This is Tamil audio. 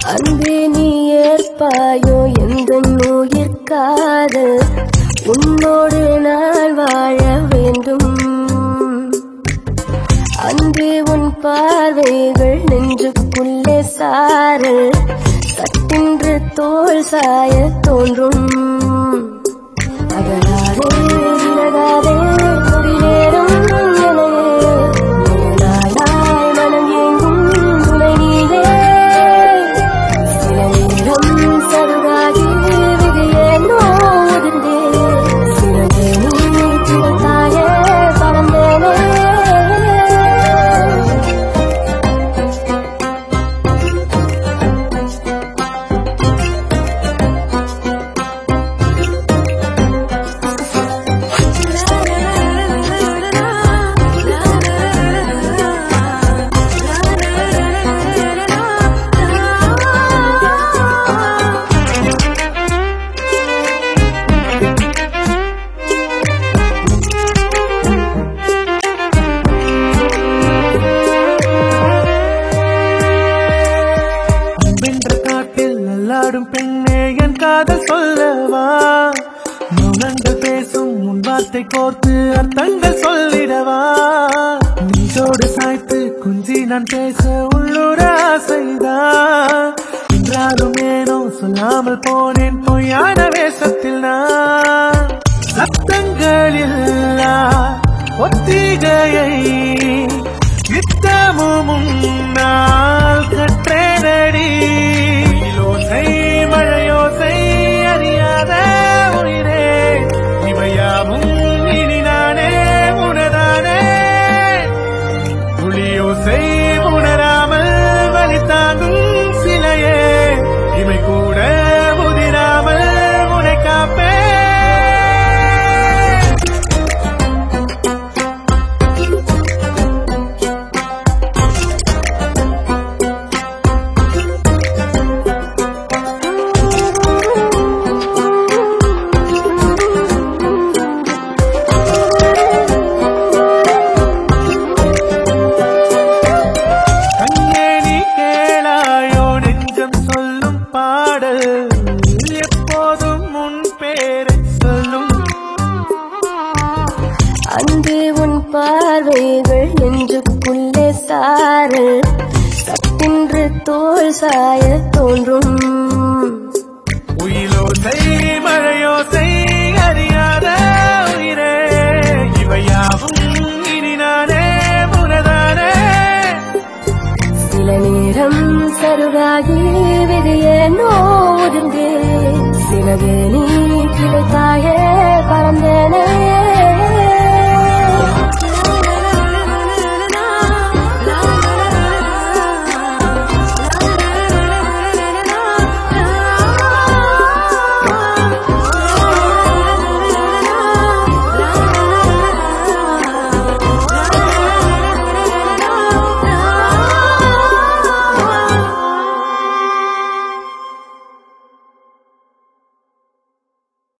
அன்பே நீ ஏற்பாயோ எந்த உயிர்காதல் உன்னோடு நான் வாழ வேண்டும் அன்பே உன் பார்வைகள் நெஞ்சுக்குள்ளே சாரல் சட்டென்று தோல் சாய தோன்றும் அகலாதே விலகாதே முடிவேறும் நிலையே மேலாளாய் மனம் எங்கும் துணை நீவே சில நேரம் சருகாகி விதியேனோ உதிர்ந்தே சிறகே நீ திறந்தாய பறந்தேனே அன்பென்ற காட்டில் நல்லாடும் பெண்ணே என் காதல் சொல்லவா மௌனங்கள் பேசும் உன் வார்த்தை கோர்த்து அர்த்தங்கள் சொல்லிடவா நெஞ்சோடு சாய்த்து குஞ்சி நான் பேச உள்ளூர ஆசைதான் என்றாலும் ஏனோ சொல்லாமல் போனேன் பொய்யான வேஷத்தில் நான் சத்தங்களில்லா ஒத்திகையை நித்தமும் உன்னால் கற்றேனடி இலோசை மழையோசை அறியாத உயிரே இவையாவும் இனி நானே உனதானே புலியோசை உணராமல் வழி தாங்கும் சிலையே இவை கூட முதிராமல் உனை காப்பே கண்ணே நீ கேளாயோ நெஞ்சம் சொல்லும் பாடல் எப்போதும் உன் பேரை சொல்லும் அன்பே உன் பார்வைகள் நெஞ்சுக்குள்ளே சாரல் சட்டென்று தோல் சாய தோன்றும் உயிலோசை மழையோசை அறியாத உயிரே இவையாவும் இனி நானே உனதானே சில நேரம் சருகாகி விதியேனோ உதிர்ந்தே சிலது நீ கிடைத்தாயே பறந்தேனே